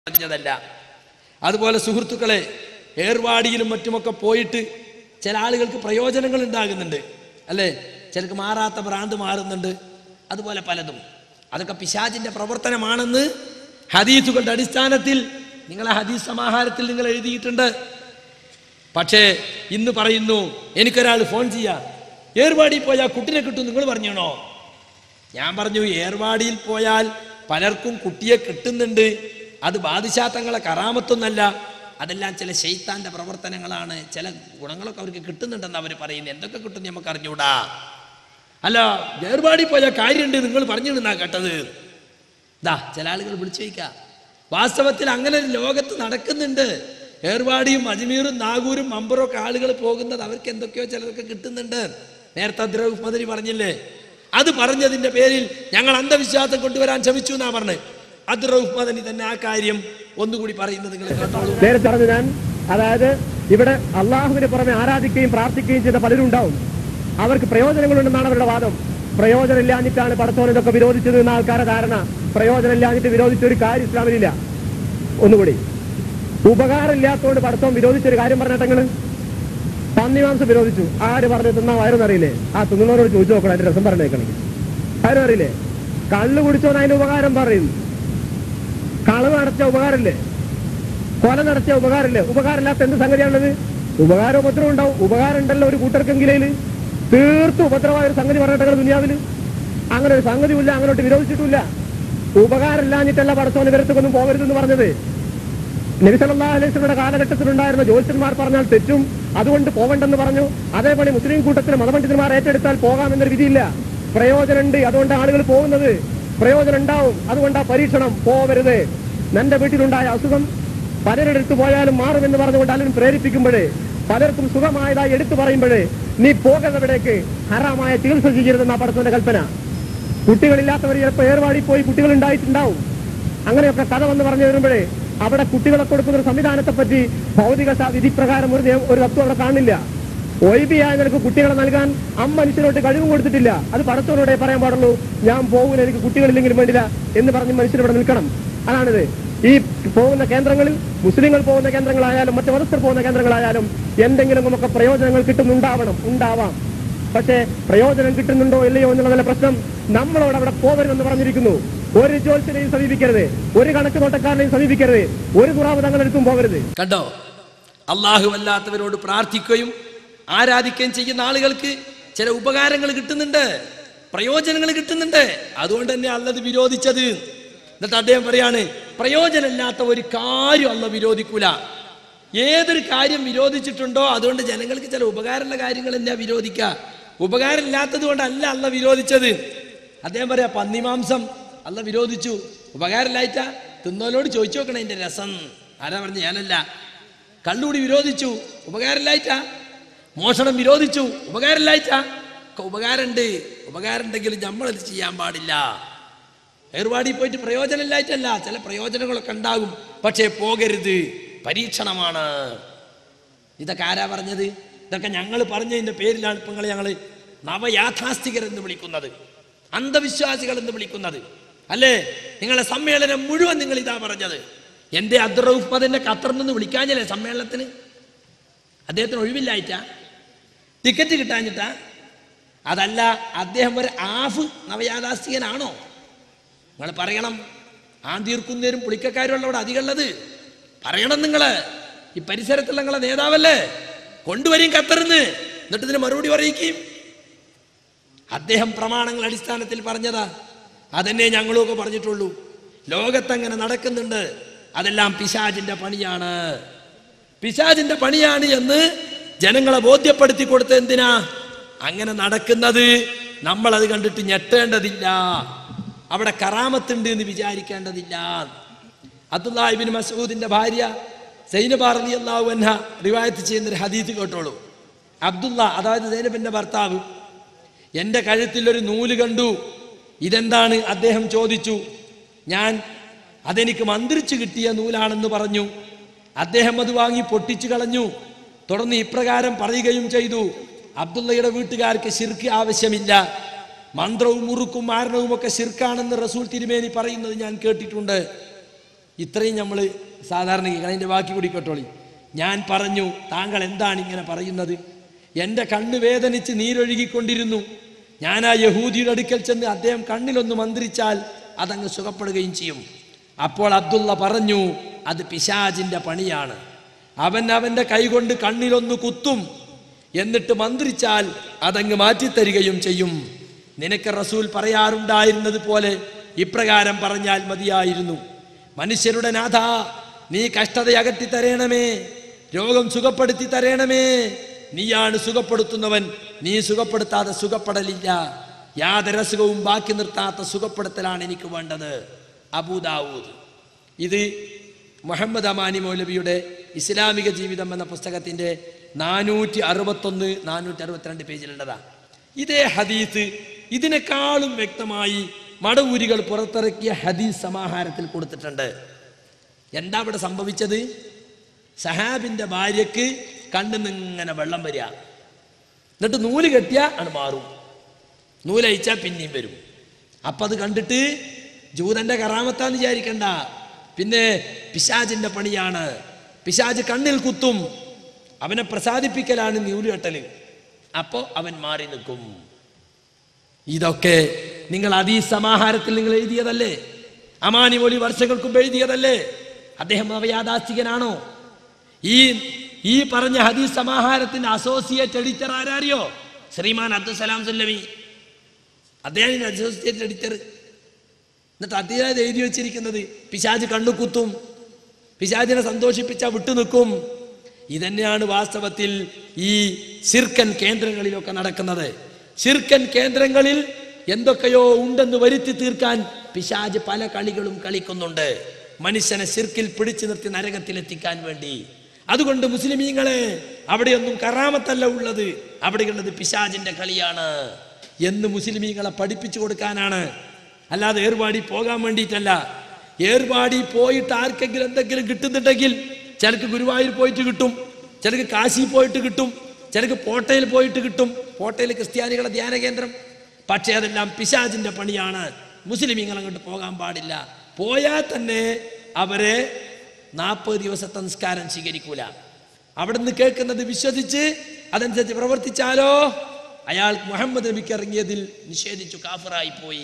പറഞ്ഞതല്ല അതുപോലെ സുഹൃത്തുക്കളെ ഏർവാടിയിലും മറ്റുമൊക്കെ പോയിട്ട് ചില ആളുകൾക്ക് പ്രയോജനങ്ങൾ ഉണ്ടാകുന്നുണ്ട് അല്ലേ ചിലർക്ക് മാറാത്ത ഭ്രാന്ത് മാറുന്നുണ്ട് അതുപോലെ പലതും അതൊക്കെ പിശാചിന്റെ പ്രവർത്തനമാണെന്ന് ഹദീസുകളുടെ അടിസ്ഥാനത്തിൽ നിങ്ങളെ ഹദീസ് സമാഹാരത്തിൽ നിങ്ങൾ എഴുതിയിട്ടുണ്ട് പക്ഷേ ഇന്ന് പറയുന്നു എനിക്കൊരാൾ ഫോൺ ചെയ്യാം ഏർവാടി പോയാൽ കുട്ടിനെ കിട്ടും നിങ്ങൾ പറഞ്ഞണോ ഞാൻ പറഞ്ഞു ഏർവാടിയിൽ പോയാൽ പലർക്കും കുട്ടിയെ കിട്ടുന്നുണ്ട് അത് ബാധിശാത്തങ്ങളെ കറാമത്തൊന്നല്ല അതെല്ലാം ചില ശൈത്താന്റെ പ്രവർത്തനങ്ങളാണ് ചില ഗുണങ്ങളൊക്കെ അവർക്ക് കിട്ടുന്നുണ്ടെന്ന് അവർ പറയുന്നത് എന്തൊക്കെ കിട്ടും നമുക്ക് അറിഞ്ഞൂടാ അല്ല ഏർവാടി പോയാൽ കാര്യമുണ്ട് നിങ്ങൾ പറഞ്ഞിരുന്നാ കേട്ടത് ദാ ചില ആളുകൾ വിളിച്ചു വയ്ക്ക വാസ്തവത്തിൽ അങ്ങനെ ഒരു ലോകത്ത് നടക്കുന്നുണ്ട് ഏർവാടിയും അജ്മീറും നാഗൂരും മമ്പറും ഒക്കെ ആളുകൾ പോകുന്നത് അവർക്ക് എന്തൊക്കെയോ ചിലർക്ക് കിട്ടുന്നുണ്ട് നേരത്തെ അദ്രവ് മദരി പറഞ്ഞില്ലേ അത് പറഞ്ഞതിന്റെ പേരിൽ ഞങ്ങൾ അന്ധവിശ്വാസം കൊണ്ടുവരാൻ ശ്രമിച്ചു എന്നാ പറഞ്ഞത് അദ്രവ് മദനി തന്നെ ആ കാര്യം ഒന്നുകൂടി പറയുന്നത് നിങ്ങൾ കേട്ടോളൂ നേരത്തെ പറഞ്ഞു ഞാൻ അതായത് ഇവിടെ അള്ളാഹുവിന് പുറമെ ആരാധിക്കുകയും പ്രാർത്ഥിക്കുകയും ചെയ്ത പലരും ഉണ്ടാവും അവർക്ക് പ്രയോജനങ്ങളുണ്ടെന്നാണ് അവരുടെ വാദം പ്രയോജനമില്ലാഞ്ഞിട്ടാണ് പടത്തോൻ ഇതൊക്കെ വിരോധിച്ചത് എന്ന ആൾക്കാരുടെ ധാരണ പ്രയോജനമില്ലാഞ്ഞിട്ട് വിരോധിച്ച ഒരു കാര്യം ഇസ്ലാമിലില്ല ഒന്നുകൂടി ഉപകാരമില്ലാത്തതുകൊണ്ട് പടത്തോൻ വിരോധിച്ച ഒരു കാര്യം പറഞ്ഞിട്ടെങ്ങള് പന്നിമാംസം വിരോധിച്ചു ആര് പറഞ്ഞു തിന്നാ വയറൊന്നറിയില്ലേ ആ തിന്നുന്നവരോട് ചോദിച്ചു നോക്കണം അതിന്റെ രസം പറഞ്ഞേക്കണെങ്കിൽ ആരും അറിയില്ലേ കള്ള് കുടിച്ചോന്ന് അതിന്റെ ഉപകാരം പറയും കളവ് നടത്തിയ ഉപകാരമില്ലേ കൊല നടത്തിയ ഉപകാരമില്ലേ ഉപകാരമില്ലാത്ത എന്ത് സംഗതിയാണുള്ളത് ഉപകാരം ഉപദ്രവം ഉണ്ടാവും ഉപകാരം ഉണ്ടല്ലോ ഒരു കൂട്ടർക്കെങ്കിലേല് തീർത്തും ഉപദ്രവമായ ഒരു സംഗതി പറഞ്ഞിട്ടുള്ള ദുനിയാവില് അങ്ങനെ ഒരു സംഗതിയില്ല അങ്ങോട്ട് വിരോധിച്ചിട്ടില്ല ഉപകാരമില്ലാഞ്ഞിട്ടല്ല പടത്തോന് ഇവരത്തൊന്നും പോകരുതെന്ന് പറഞ്ഞത് നബിസല്ലാ അലൈസ്മയുടെ കാലഘട്ടത്തിലുണ്ടായിരുന്ന ജ്യോത്സ്യന്മാർ പറഞ്ഞാൽ തെറ്റും അതുകൊണ്ട് പോകണ്ടെന്ന് പറഞ്ഞു അതേപോലെ മുസ്ലിം കൂട്ടത്തിന് മതപണ്ഡിതന്മാർ ഏറ്റെടുത്താൽ പോകാമെന്നൊരു വിധിയില്ല പ്രയോജനമുണ്ട് അതുകൊണ്ട് ആളുകൾ പോകുന്നത് പ്രയോജനം ഉണ്ടാവും അതുകൊണ്ടാ പരീക്ഷണം പോവരുത് നിന്റെ വീട്ടിലുണ്ടായ അസുഖം പലരുടെ അടുത്ത് പോയാലും മാറുമെന്ന് പറഞ്ഞുകൊണ്ട് ആരും പ്രേരിപ്പിക്കുമ്പോഴേ പലർക്കും സുഖമായതായി എടുത്തു പറയുമ്പോഴേ നീ പോകുന്നവിടേക്ക് ഹറാമായ ചികിത്സ ചെയ്യരുതെന്ന പടത്തിന്റെ കൽപ്പന കുട്ടികളില്ലാത്തവർ ചിലപ്പോൾ ഏർവാടി പോയി കുട്ടികൾ ഉണ്ടായിട്ടുണ്ടാവും അങ്ങനെയൊക്കെ കഥ വന്ന് പറഞ്ഞു വരുമ്പോഴേ അവിടെ കുട്ടികളെ കൊടുക്കുന്ന ഒരു സംവിധാനത്തെ പറ്റി ഭൗതിക സ- വിധിപ്രകാരം ഒരു നിയമ- ഒരു തത്വം അവിടെ കാണില്ല ഒയ്ബിയായ നിനക്ക് കുട്ടികളെ നൽകാൻ അമ്മ മനുഷ്യനോട്ട് കഴിവും കൊടുത്തിട്ടില്ല അത് പടത്തോടെ പറയാൻ പാടുള്ളൂ ഞാൻ പോകുന്ന എനിക്ക് കുട്ടികളില്ലെങ്കിലും വേണ്ടില്ല എന്ന് പറഞ്ഞ് മനുഷ്യൻ ഇവിടെ നിൽക്കണം അതാണിത് ഈ പോകുന്ന കേന്ദ്രങ്ങളിൽ മുസ്ലിങ്ങൾ പോകുന്ന കേന്ദ്രങ്ങളായാലും മറ്റു മതസ്ഥർ പോകുന്ന കേന്ദ്രങ്ങളായാലും എന്തെങ്കിലും ഒക്കെ പ്രയോജനങ്ങൾ കിട്ടുന്നുണ്ടാവണം ഉണ്ടാവാം പക്ഷേ പ്രയോജനം കിട്ടുന്നുണ്ടോ ഇല്ലയോ എന്നുള്ളതല്ല പ്രശ്നം നമ്മളോട് അവിടെ പോകരുതെന്ന് പറഞ്ഞിരിക്കുന്നു ഒരു ജോത്സ്യനെയും സമീപിക്കരുത് ഒരു കണക്ക് നോട്ടക്കാരനെയും സമീപിക്കരുത് ഒരു തുറാവ് തങ്ങളെടുത്തും പോകരുത് കണ്ടോ അള്ളാഹു അല്ലാത്തവരോട് പ്രാർത്ഥിക്കുകയും ആരാധിക്കുകയും ചെയ്യുന്ന ആളുകൾക്ക് ചില ഉപകാരങ്ങൾ കിട്ടുന്നുണ്ട് പ്രയോജനങ്ങൾ കിട്ടുന്നുണ്ട് അതുകൊണ്ട് തന്നെ അല്ലത് വിരോധിച്ചത് എന്നിട്ട് അദ്ദേഹം പറയാണ് പ്രയോജനമില്ലാത്ത ഒരു കാര്യം അല്ല വിരോധിക്കൂല ഏതൊരു കാര്യം വിരോധിച്ചിട്ടുണ്ടോ അതുകൊണ്ട് ജനങ്ങൾക്ക് ചില ഉപകാരമുള്ള കാര്യങ്ങളല്ല വിരോധിക്കുക ഉപകാരമില്ലാത്തത് കൊണ്ടല്ല അല്ല വിരോധിച്ചത് അദ്ദേഹം പറയാ പന്നിമാംസം അല്ല വിരോധിച്ചു ഉപകാരമില്ലായിട്ടാ തിന്നോലോട് ചോദിച്ചു നോക്കണം അതിന്റെ രസം ആരാ പറഞ്ഞു ഞാനല്ല കള്ളുകൂടി വിരോധിച്ചു ഉപകാരമില്ലായിട്ടാ മോഷണം വിരോധിച്ചു ഉപകാരമില്ലായിട്ടാ ഒക്കെ ഉപകാരമുണ്ട് ഉപകാരമുണ്ടെങ്കിലും നമ്മളത് ചെയ്യാൻ പാടില്ല ഏർവാടി പോയിട്ട് പ്രയോജനമില്ലായിട്ടല്ല ചില പ്രയോജനങ്ങളൊക്കെ ഉണ്ടാകും പക്ഷേ പോകരുത് പരീക്ഷണമാണ് ഇതൊക്കെ ആരാ പറഞ്ഞത് ഇതൊക്കെ ഞങ്ങൾ പറഞ്ഞതിന്റെ പേരിലാണ് ഇപ്പൊ നിങ്ങൾ ഞങ്ങൾ നവയാഥാസ്ഥികർ എന്ന് വിളിക്കുന്നത് അന്ധവിശ്വാസികൾ എന്ന് വിളിക്കുന്നത് അല്ലേ നിങ്ങളെ സമ്മേളനം മുഴുവൻ നിങ്ങൾ ഇതാ പറഞ്ഞത് എന്റെ അദ്രൗഫദിന്റെ ഖത്തറിൽ നിന്ന് വിളിക്കാഞ്ഞല്ലേ സമ്മേളനത്തിന് അദ്ദേഹത്തിന് ഒഴിവില്ലായിട്ടാ ടിക്കറ്റ് കിട്ടാഞ്ഞിട്ടാ അതല്ല അദ്ദേഹം ഒരു ആഫ് നവയാഥാസ്ഥികനാണോ നിങ്ങൾ പറയണം ആന്തീർക്കുന്നവരും പുളിക്കക്കാരും ഉള്ള അവിടെ അധികമുള്ളത് പറയണം നിങ്ങള് ഈ പരിസരത്തുള്ള നിങ്ങളെ നേതാവല്ലേ കൊണ്ടുവരും ഖത്തറിന്ന് എന്നിട്ട് ഇതിന് മറുപടി പറയിക്കും അദ്ദേഹം പ്രമാണങ്ങൾ അടിസ്ഥാനത്തിൽ പറഞ്ഞതാ അതന്നെ ഞങ്ങളൊക്കെ പറഞ്ഞിട്ടുള്ളൂ ലോകത്തങ്ങനെ നടക്കുന്നുണ്ട് അതെല്ലാം പിശാജിന്റെ പണിയാണ് പിശാജിന്റെ പണിയാണ് എന്ന് ജനങ്ങളെ ബോധ്യപ്പെടുത്തി കൊടുത്ത എന്തിനാ അങ്ങനെ നടക്കുന്നത് നമ്മൾ അത് കണ്ടിട്ട് ഞെട്ടേണ്ടതില്ല അവിടെ കറാമത്തുണ്ട് എന്ന് വിചാരിക്കേണ്ടതില്ല അബ്ദുല്ലാഹിബിൻ മസൂദിന്റെ ഭാര്യ സൈനബാർ അലി അള്ളാഹു അൻഹ റിവായത്ത് ചെയ്യുന്ന ഒരു ഹദീത്ത് കേട്ടോളൂ അബ്ദുള്ള അതായത് സൈനബിന്റെ ഭർത്താവ് എൻ്റെ കഴുത്തിൽ ഒരു നൂല് കണ്ടു ഇതെന്താണ് അദ്ദേഹം ചോദിച്ചു ഞാൻ അതെനിക്ക് മന്ത്രിച്ചു കിട്ടിയ നൂലാണെന്ന് പറഞ്ഞു അദ്ദേഹം അത് വാങ്ങി പൊട്ടിച്ചു കളഞ്ഞു തുടർന്ന് ഇപ്രകാരം പറയുകയും ചെയ്തു അബ്ദുള്ളയുടെ വീട്ടുകാർക്ക് ശിർക്ക് ആവശ്യമില്ല മന്ത്രവും മുറുക്കും മാരണവും ഒക്കെ ശിർക്കാണെന്ന് റസൂൽ തിരുമേനി പറയുന്നത് ഞാൻ കേട്ടിട്ടുണ്ട് ഇത്രയും നമ്മൾ സാധാരണ കേൾക്കണം അതിൻ്റെ ബാക്കി കൂടി കേട്ടോളി ഞാൻ പറഞ്ഞു താങ്കൾ എന്താണ് ഇങ്ങനെ പറയുന്നത് എൻ്റെ കണ്ണ് വേദനിച്ച് നീരൊഴുകിക്കൊണ്ടിരുന്നു ഞാൻ ആ യഹൂദിയുടെ അടുക്കൽ ചെന്ന് അദ്ദേഹം കണ്ണിലൊന്ന് മന്ത്രിച്ചാൽ അതങ്ങ് സുഖപ്പെടുകയും ചെയ്യും അപ്പോൾ അബ്ദുള്ള പറഞ്ഞു അത് പിശാജിൻ്റെ പണിയാണ് അവൻ അവൻ്റെ കൈകൊണ്ട് കണ്ണിലൊന്ന് കുത്തും എന്നിട്ട് മന്ത്രിച്ചാൽ അതങ്ങ് മാറ്റിത്തരികയും ചെയ്യും നിനക്ക് റസൂൽ പറയാറുണ്ടായിരുന്നത് പോലെ ഇപ്രകാരം പറഞ്ഞാൽ മതിയായിരുന്നു മനുഷ്യരുടെ നാഥ നീ കഷ്ടത അകറ്റി തരേണമേ രോഗം സുഖപ്പെടുത്തി തരേണമേ നീയാണ് സുഖപ്പെടുത്തുന്നവൻ നീ സുഖപ്പെടുത്താതെ സുഖപ്പെടലില്ല യാതൊരസുഖവും ബാക്കി നിർത്താത്ത സുഖപ്പെടുത്തലാണ് എനിക്ക് വേണ്ടത് അബൂദാവൂദ് ഇത് മുഹമ്മദ് അമാനി മൗലവിയുടെ ഇസ്ലാമിക ജീവിതം എന്ന പുസ്തകത്തിൻ്റെ നാനൂറ്റി അറുപത്തൊന്ന് നാനൂറ്റി അറുപത്തിരണ്ട് പേജിലുള്ളതാണ് ഇതേ ഹദീസ് ഇതിനേക്കാളും വ്യക്തമായി മടവൂരികൾ പുറത്തിറക്കിയ ഹദീസ് സമാഹാരത്തിൽ കൊടുത്തിട്ടുണ്ട് എന്താ ഇവിടെ സംഭവിച്ചത് സഹാബിന്റെ ഭാര്യക്ക് കണ്ണുനിങ്ങനെ വെള്ളം വരിക എന്നിട്ട് നൂല് കെട്ടിയാ ആണ് മാറും നൂലയച്ചാൽ പിന്നെയും വരും അപ്പം അത് കണ്ടിട്ട് ജൂതന്റെ കറാമത്താന്ന് വിചാരിക്കണ്ട പിന്നെ പിശാജിന്റെ പണിയാണ് പിശാജ് കണ്ണിൽ കുത്തും അവനെ പ്രസാദിപ്പിക്കലാണ് നൂല് കെട്ടല് അപ്പോൾ അവൻ മാറി നിൽക്കും ഇതൊക്കെ നിങ്ങൾ അതീ സമാഹാരത്തിൽ നിങ്ങൾ എഴുതിയതല്ലേ അമാനി മൊഴി വർഷങ്ങൾക്ക് മുമ്പ് എഴുതിയതല്ലേ അദ്ദേഹം നവയാദാസ്തികനാണോ ഈ ഈ പറഞ്ഞ ഹദീസ് സമാഹാരത്തിന്റെ അസോസിയേറ്റ് എഡിറ്റർ ആരാറിയോ ശ്രീമാൻ അബ്ദുസലാം സുല്ലമി അദ്ദേഹം അസോസിയേറ്റ് എഡിറ്റർ എന്നിട്ട് അദ്ദേഹം ഇത് എഴുതി വെച്ചിരിക്കുന്നത് പിശാജ് കണ്ണു കുത്തും പിശാജിനെ സന്തോഷിപ്പിച്ച വിട്ടു നിൽക്കും ഇതന്നെയാണ് വാസ്തവത്തിൽ ഈ ശിർക്കൻ കേന്ദ്രങ്ങളിലൊക്കെ നടക്കുന്നത് ശിർക്കൻ കേന്ദ്രങ്ങളിൽ എന്തൊക്കെയോ ഉണ്ടെന്ന് വരുത്തി തീർക്കാൻ പിശാജ് പല കളികളും കളിക്കുന്നുണ്ട് മനുഷ്യനെ ശിർക്കിൽ പിടിച്ചു നിർത്തി നരകത്തിലെത്തിക്കാൻ വേണ്ടി അതുകൊണ്ട് മുസ്ലിമീങ്ങളെ അവിടെയൊന്നും കറാമത്തല്ല ഉള്ളത് അവിടെയുള്ളത് പിശാജിന്റെ കളിയാണ് എന്ന് മുസ്ലിമീങ്ങളെ പഠിപ്പിച്ചു കൊടുക്കാനാണ് അല്ലാതെ ഏർവാടി പോകാൻ വേണ്ടിയിട്ടല്ല ഏർവാടി പോയിട്ട് ആർക്കെങ്കിലും എന്തെങ്കിലും കിട്ടുന്നുണ്ടെങ്കിൽ ചിലക്ക് ഗുരുവായൂർ പോയിട്ട് കിട്ടും ചിലക്ക് കാശി പോയിട്ട് കിട്ടും ചിലക്ക് പോട്ടയിൽ പോയിട്ട് കിട്ടും പോട്ടയിൽ ക്രിസ്ത്യാനികളുടെ ധ്യാന കേന്ദ്രം പക്ഷേ അതെല്ലാം പിശാജിന്റെ പണിയാണ് മുസ്ലിമീങ്ങൾ അങ്ങോട്ട് പോകാൻ പാടില്ല പോയാൽ തന്നെ അവരെ നാൽപ്പത് ദിവസത്തെ നിസ്കാരം സ്വീകരിക്കൂല അവിടുന്ന് കേൾക്കുന്നത് വിശ്വസിച്ച് അതനുസരിച്ച് പ്രവർത്തിച്ചാലോ അയാൾ മുഹമ്മദ് നബിക്ക് ഇറങ്ങിയതിൽ നിഷേധിച്ചു കാഫറായി പോയി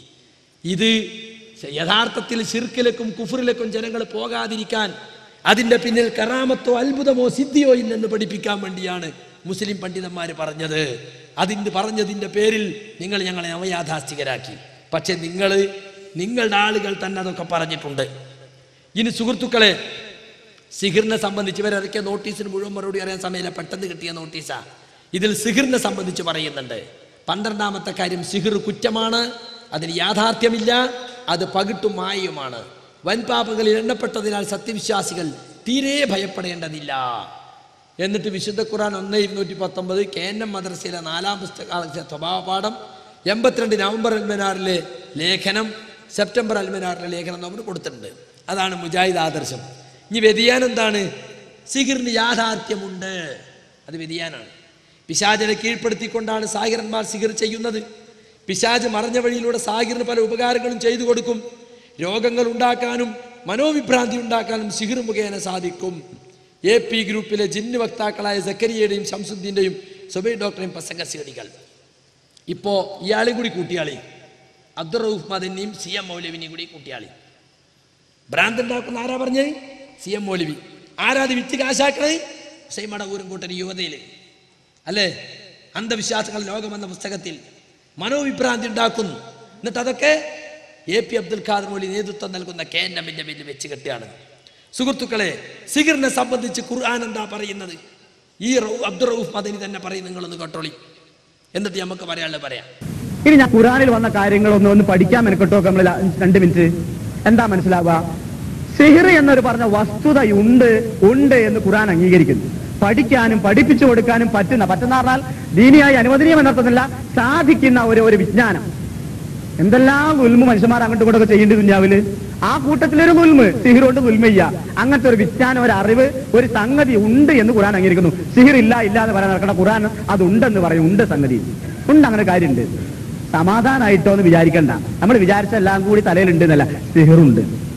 ഇത് യഥാർത്ഥത്തിൽ ശിർക്കിലേക്കും കുഫറിലേക്കും ജനങ്ങൾ പോകാതിരിക്കാൻ അതിൻ്റെ പിന്നിൽ കറാമത്തോ അത്ഭുതമോ സിദ്ധിയോ ഇല്ലെന്ന് പഠിപ്പിക്കാൻ വേണ്ടിയാണ് മുസ്ലിം പണ്ഡിതന്മാർ പറഞ്ഞത് അതിന് പറഞ്ഞതിൻ്റെ പേരിൽ നിങ്ങൾ ഞങ്ങളെ നവയാഥാസ്ഥികരാക്കി പക്ഷെ നിങ്ങൾ നിങ്ങളുടെ ആളുകൾ തന്നെ അതൊക്കെ പറഞ്ഞിട്ടുണ്ട് ഇനി സുഹൃത്തുക്കളെ സിഹിറിനെ സംബന്ധിച്ച് ഇവരിറക്കിയ നോട്ടീസിന് മുഴുവൻ മറുപടി അറിയാൻ സമയമില്ല പെട്ടെന്ന് കിട്ടിയ നോട്ടീസാ ഇതിൽ സിഹിറിനെ സംബന്ധിച്ച് പറയുന്നുണ്ട് പന്ത്രണ്ടാമത്തെ കാര്യം സിഹിർ കുറ്റമാണ് അതിന് യാഥാർത്ഥ്യമില്ല അത് പകിട്ടും മായയുമാണ് വൻപാപങ്ങളിൽ എണ്ണപ്പെട്ടതിനാൽ സത്യവിശ്വാസികൾ തീരെ ഭയപ്പെടേണ്ടതില്ല എന്നിട്ട് വിശുദ്ധ ഖുർആൻ ഒന്ന് ഇരുന്നൂറ്റി പത്തൊമ്പത് കെ എൻ എം മദ്രസയിലെ നാലാം പുസ്തക സ്വഭാവ പാഠം എൺപത്തിരണ്ട് നവംബർ അൽമനാറിലെ ലേഖനം സെപ്റ്റംബർ അൽമനാറിലെ ലേഖനം നമ്മൾ കൊടുത്തിട്ടുണ്ട് അതാണ് മുജാഹിദ് ആദർശം ഇനി വ്യതിയാനം എന്താണ് സിഹിറിന് യാഥാർത്ഥ്യമുണ്ട് അത് വ്യതിയാനാണ് പിശാചിനെ കീഴ്പ്പെടുത്തിക്കൊണ്ടാണ് സാഹിറന്മാർ സിഹിർ ചെയ്യുന്നത് പിശാജ് മറഞ്ഞ വഴിയിലൂടെ സാഹിറിന് പല ഉപകാരങ്ങളും ചെയ്തു കൊടുക്കും രോഗങ്ങൾ ഉണ്ടാക്കാനും മനോവിഭ്രാന്തി ഉണ്ടാക്കാനും സിഹിർ മുഖേന സാധിക്കും എ പി ഗ്രൂപ്പിലെ ജിന്ന് വക്താക്കളായ സക്കരിയയുടെയും ഷംസുദ്ദീൻ്റെയും സുബൈ ഡോക്ടറെയും പ്രസംഗ സീഡികൾ ഇപ്പോൾ ഇയാളെയും കൂടി കൂട്ടിയാളി അബ്ദുൾ റൌഫ് മദനിയും സി എം മൗലവിനെയും കൂടി കൂട്ടിയാളി ഭ്രാന്ത് ഉണ്ടാക്കുന്ന ആരാ പറഞ്ഞത് സി എം മൗലവി ആരാത് വിറ്റ് കാശാക്കണേ ഹുസൈമട ഊരും കൂട്ടൻ യുവതയിൽ അല്ലേ അന്ധവിശ്വാസങ്ങൾ ലോകമെന്ന പുസ്തകത്തിൽ മനോവിഭ്രാന്തി ഉണ്ടാക്കുന്നു എന്നിട്ട് അതൊക്കെ എ പി അബ്ദുൽ ഖാദർ മൊഴി നേതൃത്വം നൽകുന്ന കെ എൻ എമ്മിന്റെ ബില്ല് വെച്ച് കെട്ടിയാണ് സുഹൃത്തുക്കളെ സിഗറിനെ സംബന്ധിച്ച് ഖുർആൻ എന്താ പറയുന്നത് ഈ റൌ അബ്ദുൾ റൌഫ് മദനി തന്നെ പറയും നിങ്ങളൊന്ന് കേട്ടോളി എന്നിട്ട് നമുക്ക് പറയാനുള്ളത് പറയാം ഇനി ഞാൻ ഖുറാനിൽ വന്ന കാര്യങ്ങളൊന്ന് ഒന്ന് പഠിക്കാൻ മെനക്കെട്ടോ നമ്മൾ രണ്ട് മിനിറ്റ് എന്താ മനസ്സിലാവുക സിഹിർ എന്നൊരു പറഞ്ഞ വസ്തുതയുണ്ട് ഉണ്ട് എന്ന് ഖുറാൻ അംഗീകരിക്കുന്നു പഠിക്കാനും പഠിപ്പിച്ചു കൊടുക്കാനും പറ്റുന്ന പറ്റുന്ന പറഞ്ഞാൽ ദീനിയായി അനുവദനീയം എന്നർത്ഥത്തില്ല സാധിക്കുന്ന ഒരു ഒരു വിജ്ഞാനം എന്തെല്ലാം ഉൽമ മനുഷ്യന്മാർ അങ്ങോട്ടും ഇങ്ങോട്ടൊക്കെ ചെയ്യേണ്ടി ദുഞ്ഞാവില് ആ കൂട്ടത്തിലൊരു ഉൽമ് സിഹിർ കൊണ്ട് ഉൽമ ചെയ്യുക അങ്ങനത്തെ ഒരു വിജ്ഞാനം ഒരു അറിവ് ഒരു സംഗതി ഉണ്ട് എന്ന് ഖുറാൻ അംഗീകരിക്കുന്നു സിഹിർ ഇല്ല ഇല്ല എന്ന് പറയാൻ നടക്കണം ഖുറാൻ അതുണ്ടെന്ന് പറയും ഉണ്ട് സംഗതി ഉണ്ട് അങ്ങനെ കാര്യമുണ്ട് സമാധാനമായിട്ടോ എന്ന് വിചാരിക്കണ്ട നമ്മൾ വിചാരിച്ച എല്ലാം കൂടി തലയിലുണ്ട് എന്നല്ല സിഹിറുണ്ട്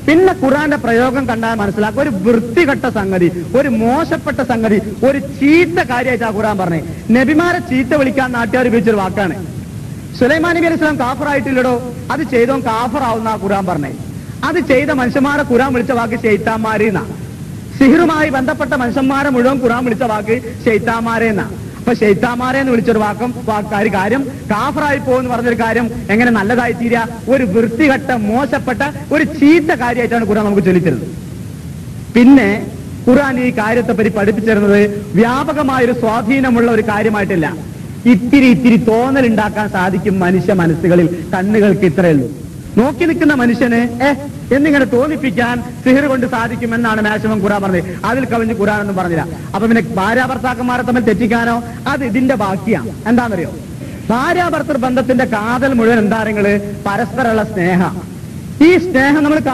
പിന്നെ ഖുറാന്റെ പ്രയോഗം കണ്ടാൽ മനസ്സിലാക്കുക ഒരു വൃത്തികെട്ട സംഗതി ഒരു മോശപ്പെട്ട സംഗതി ഒരു ചീത്ത കാര്യമായിട്ടാ ഖുറാൻ പറഞ്ഞത് നബിമാരെ ചീത്ത വിളിക്കാൻ നാട്ടുകാർ ഉപയോഗിച്ചൊരു വാക്കാണ് സുലൈമാൻ നബി അലൈഹി സ്വലാം കാഫറായിട്ടില്ലടോ അത് ചെയ്തോ കാഫറാവുന്ന ഖുറാൻ പറഞ്ഞേ അത് ചെയ്ത മനുഷ്യന്മാരെ ഖുറാൻ വിളിച്ച വാക്ക് ഷെയ്ത്താന്മാരെ എന്നാ സിഹിറുമായി ബന്ധപ്പെട്ട മനുഷ്യന്മാരെ മുഴുവൻ ഖുറാൻ വിളിച്ച വാക്ക് ഷെയ്ത്താന്മാരെ എന്നാ അപ്പൊ ഷെയ്ത്താന്മാരെ എന്ന് വിളിച്ചൊരു വാക്കും വാക്കാര് കാര്യം കാഫറായി പോകുന്ന പറഞ്ഞൊരു കാര്യം എങ്ങനെ നല്ലതായി തീരുക ഒരു വൃത്തികെട്ട മോശപ്പെട്ട ഒരു ചീത്ത കാര്യമായിട്ടാണ് ഖുറാൻ നമുക്ക് ചൊല്ലിത്തരുന്നത് പിന്നെ ഖുർആൻ ഈ കാര്യത്തെ പറ്റി പഠിപ്പിച്ചിരുന്നത് വ്യാപകമായൊരു സ്വാധീനമുള്ള ഒരു കാര്യമായിട്ടില്ല ഇത്തിരി ഇത്തിരി തോന്നൽ ഉണ്ടാക്കാൻ സാധിക്കും മനുഷ്യ മനസ്സുകളിൽ കണ്ണുകൾക്ക് ഇത്രയേ ഉള്ളൂ നോക്കി നിൽക്കുന്ന മനുഷ്യന് ഏ എന്നിങ്ങനെ തോന്നിപ്പിക്കാൻ സിഹിർ കൊണ്ട് സാധിക്കുമെന്നാണ് മാക്സിമം ഖുറാൻ പറഞ്ഞത് അതിൽ കവിഞ്ഞ് ഖുറാൻ ഒന്നും പറഞ്ഞില്ല അപ്പൊ പിന്നെ ഭാര്യാഭർത്താക്കന്മാരെ തമ്മിൽ തെറ്റിക്കാനോ അത് ഇതിന്റെ ബാക്കിയാണ് എന്താണെന്നറിയോ ഭാര്യാഭർത്തൃ ബന്ധത്തിന്റെ കാതൽ മുഴുവൻ എന്താ നിങ്ങള് പരസ്പരമുള്ള സ്നേഹം ഈ സ്നേഹം നമ്മൾ